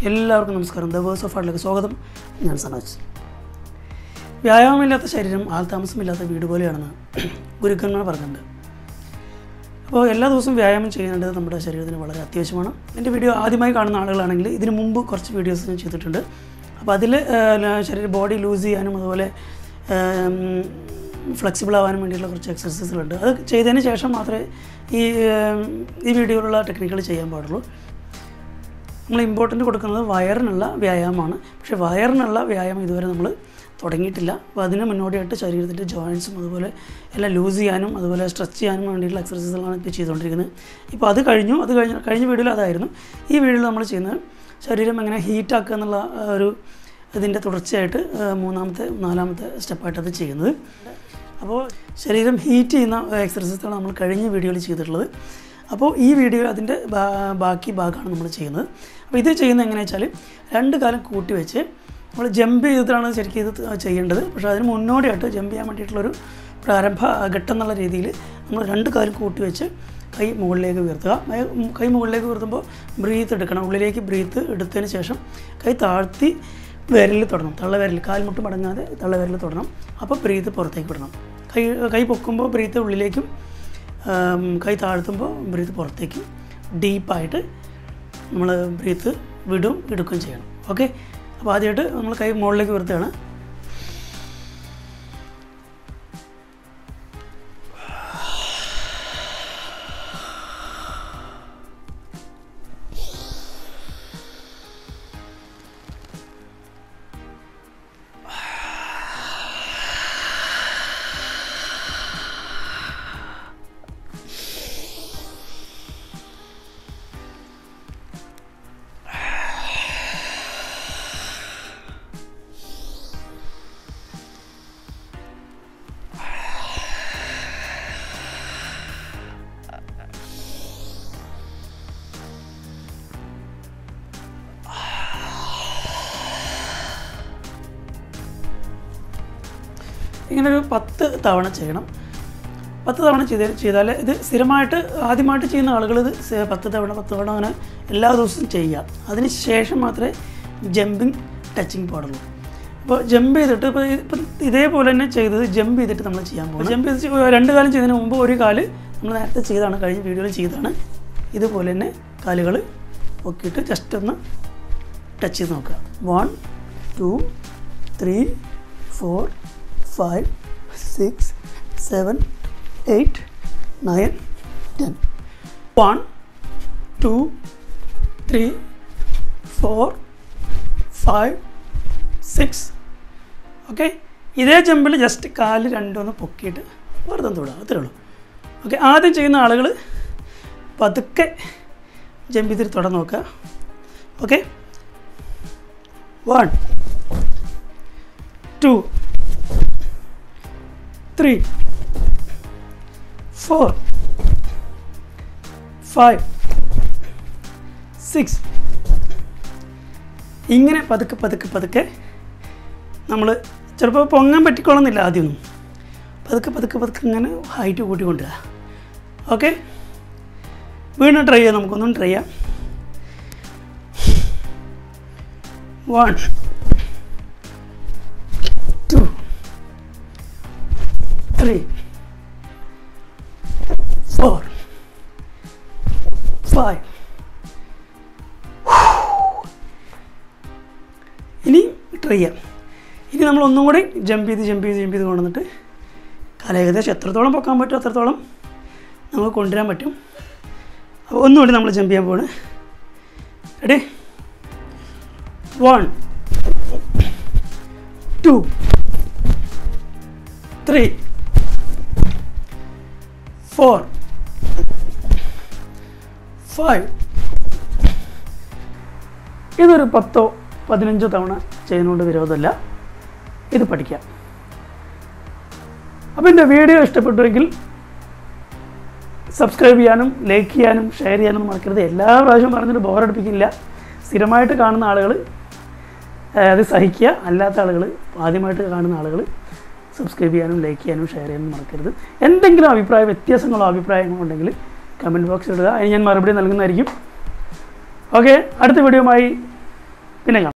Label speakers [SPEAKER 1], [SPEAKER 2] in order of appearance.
[SPEAKER 1] എല്ലാവർക്കും നമസ്കാരം the verse of ആർട്ടിലേക്ക് സ്വാഗതം ഞാൻ സനോജ് വ്യായാമമില്ലാത്ത ശരീരം ആൾതാമസമില്ലാത്ത വീട് പോലെയാണെന്ന് ഗുരുക്കന്മാർ പറഞ്ഞിട്ടുണ്ട് അപ്പോൾ എല്ലാ ദിവസവും വ്യായാമം ചെയ്യേണ്ടത് നമ്മുടെ ശരീരത്തിന് വളരെ അത്യാവശ്യമാണ് എൻ്റെ വീഡിയോ ആദ്യമായി കാണുന്ന ആളുകളാണെങ്കിൽ ഇതിന് മുമ്പ് കുറച്ച് വീഡിയോസ് ഞാൻ ചെയ്തിട്ടുണ്ട് അപ്പോൾ അതിൽ ശരീര ബോഡി ലൂസ് ചെയ്യാനും അതുപോലെ ഫ്ലെക്സിബിൾ ആവാനും വേണ്ടിയിട്ടുള്ള കുറച്ച് എക്സസൈസുകളുണ്ട് അത് ചെയ്തതിന് ശേഷം മാത്രമേ ഈ ഏം, ഈ വീഡിയോയിലുള്ള ടെക്നിക്കുകൾ ചെയ്യാൻ പാടുള്ളൂ നമ്മൾ ഇമ്പോർട്ടൻ്റ് കൊടുക്കുന്നത് വയറിനുള്ള വ്യായാമമാണ് പക്ഷേ വയറിനുള്ള വ്യായാമം ഇതുവരെ നമ്മൾ തുടങ്ങിയിട്ടില്ല അപ്പോൾ അതിന് മുന്നോടിയായിട്ട് ശരീരത്തിൻ്റെ ജോയിൻസും അതുപോലെ എല്ലാം ലൂസ് ചെയ്യാനും അതുപോലെ സ്ട്രെച്ച് ചെയ്യാനും വേണ്ടിയിട്ടുള്ള എക്സസൈസുകളാണ് ഇപ്പോൾ ചെയ്തുകൊണ്ടിരിക്കുന്നത് ഇപ്പോൾ അത് കഴിഞ്ഞു അത് കഴിഞ്ഞ കഴിഞ്ഞ വീഡിയോയിൽ അതായിരുന്നു ഈ വീഡിയോയിൽ നമ്മൾ ചെയ്യുന്നത് ശരീരം എങ്ങനെ ഹീറ്റാക്കുക എന്നുള്ള ആ, ഒരു ഇതിൻ്റെ തുടർച്ചയായിട്ട് ആ, മൂന്നാമത്തെ നാലാമത്തെ സ്റ്റെപ്പായിട്ട് അത് ചെയ്യുന്നത് അപ്പോൾ ശരീരം ഹീറ്റ് ചെയ്യുന്ന എക്സസൈസുകളാണ് നമ്മൾ കഴിഞ്ഞ വീഡിയോയിൽ ചെയ്തിട്ടുള്ളത് അപ്പോൾ ഈ വീഡിയോ അതിൻ്റെ ബാ- ബാക്കി ഭാഗമാണ് നമ്മൾ ചെയ്യുന്നത് അപ്പോൾ ഇത് ചെയ്യുന്നത് എങ്ങനെയാണെന്ന് വെച്ചാൽ രണ്ട് കാലം കൂട്ടി വെച്ച് നമ്മൾ ജമ്പ് ചെയ്തിട്ടാണ് ശരിക്കും ഇത് ചെയ്യേണ്ടത് പക്ഷേ അതിന് മുന്നോടിയായിട്ട് ജമ്പ് ചെയ്യാൻ വേണ്ടിയിട്ടുള്ളൊരു പ്രാരംഭ ഘട്ടം എന്നുള്ള രീതിയിൽ നമ്മൾ രണ്ട് കാലം കൂട്ടി വെച്ച് കൈ മുകളിലേക്ക് ഉയർത്തുക മേ- കൈ മുകളിലേക്ക് ഉയർത്തുമ്പോൾ ബ്രീത്ത് എടുക്കണം ഉള്ളിലേക്ക് ബ്രീത്ത് എടുത്തതിന് ശേഷം കൈ താഴ്ത്തി വിരലിൽ തൊടണം തള്ളവിരൽ കാൽമുട്ട് മടങ്ങാതെ തള്ളവിരൽ തൊടണം അപ്പോൾ ബ്രീത്ത് പുറത്തേക്ക് വിടണം കൈ കൈ പൊക്കുമ്പോൾ ബ്രീത്ത് ഉള്ളിലേക്കും ആം, കൈ താഴ്ത്തുമ്പോൾ ബ്രീത്ത് പുറത്തേക്കും ഡീപ്പായിട്ട് നമ്മൾ ബ്രീത്ത് വിടും എടുക്കുകയും ചെയ്യണം ഓക്കെ അപ്പോൾ ആദ്യമായിട്ട് നമ്മൾ കൈ മുകളിലേക്ക് ഉയർത്തുകയാണ് ഇങ്ങനെ ഒരു പത്ത് തവണ ചെയ്യണം പത്ത് തവണ ചെയ്ത് ചെയ്താൽ ഇത് സ്ഥിരമായിട്ട് ആദ്യമായിട്ട് ചെയ്യുന്ന ആളുകൾ ഇത് സ- പത്ത് തവണ പത്ത് തവണ അങ്ങനെ എല്ലാ ദിവസവും ചെയ്യുക അതിന് ശേഷം മാത്രമേ ജമ്പിങ് ടച്ചിങ് പാടുള്ളൂ അപ്പോൾ ജമ്പ് ചെയ്തിട്ട് ഇപ്പോൾ ഇപ്പം ഇതേപോലെ തന്നെ ചെയ്തത് ജമ്പ് ചെയ്തിട്ട് നമ്മൾ ചെയ്യാൻ പോകും ജമ്പ് ചെയ്ത് ചെയ്യ- രണ്ട് കാലം ചെയ്തതിന് മുമ്പ് ഒരു കാല് നമ്മൾ നേരത്തെ ചെയ്താണ് കഴിഞ്ഞ വീഡിയോയിൽ ചെയ്താണ് ഇതുപോലെ തന്നെ കാലുകൾ പൊക്കിയിട്ട് ജസ്റ്റ് ഒന്ന് ടച്ച് ചെയ്ത് നോക്കുക one two three four five six seven eight nine ten one two three four five six okay ഇതേ ജമ്പിൽ ജസ്റ്റ് കാല് രണ്ടൊന്ന് പൊക്കിയിട്ട് വെറുതെ ഒന്ന് തൊടുക അത്രേ ഉള്ളൂ ഓക്കെ ആദ്യം ചെയ്യുന്ന ആളുകൾ പതുക്കെ ജമ്പ് ചെയ്തിട്ട് തൊടാൻ നോക്കുക okay one two three four five six ഇങ്ങനെ പതുക്കെ പതുക്കെ പതുക്കെ നമ്മൾ ചിലപ്പോൾ പൊങ്ങാൻ പറ്റിക്കൊള്ളുന്നില്ല ആദ്യമൊന്നും പതുക്കെ പതുക്കെ പതുക്കെ ഇങ്ങനെ ഹൈറ്റ് കൂട്ടിക്കൊണ്ടുവരിക ഓക്കെ വീണ്ടും ട്രൈ ചെയ്യാം നമുക്കൊന്നും ട്രൈ ചെയ്യാം one two three four five ഇനി ട്രൈ ചെയ്യാം ഇനി നമ്മൾ ഒന്നും കൂടി ജമ്പ് ചെയ്ത് ജമ്പ് ചെയ്ത് ജമ്പ് ചെയ്ത് കൊണ്ടുവന്നിട്ട് കാല ഏകദേശം എത്രത്തോളം പൊക്കാൻ പറ്റും അത്രത്തോളം നമുക്ക് കൊണ്ടുവരാൻ പറ്റും അപ്പോൾ ഒന്നുകൂടി നമ്മൾ ജമ്പ് ചെയ്യാൻ പോവാണ് ready one two three four five ഇതൊരു പത്തോ പതിനഞ്ചോ തവണ ചെയ്യുന്നതുകൊണ്ട് വിരോധമല്ല ഇത് പഠിക്കാം അപ്പോൾ എൻ്റെ വീഡിയോ ഇഷ്ടപ്പെട്ടുവെങ്കിൽ സബ്സ്ക്രൈബ് ചെയ്യാനും ലൈക്ക് ചെയ്യാനും ഷെയർ ചെയ്യാനും മറക്കരുത് എല്ലാ പ്രാവശ്യവും പറഞ്ഞിട്ട് ബോറടിപ്പിക്കില്ല സ്ഥിരമായിട്ട് കാണുന്ന ആളുകൾ അത് സഹിക്കുക അല്ലാത്ത ആളുകൾ ആദ്യമായിട്ട് കാണുന്ന ആളുകൾ സബ്സ്ക്രൈബ് ചെയ്യാനും ലൈക്ക് ചെയ്യാനും ഷെയർ ചെയ്യാനും മറക്കരുത് എന്തെങ്കിലും അഭിപ്രായ വ്യത്യാസങ്ങളോ അഭിപ്രായങ്ങളോ ഉണ്ടെങ്കിൽ കമൻറ്റ് ബോക്സിൽ ഇടുക അതിന് ഞാൻ മറുപടി നൽകുന്നതായിരിക്കും ഓക്കെ അടുത്ത വീഡിയോയുമായി പിന്നെ കാണാം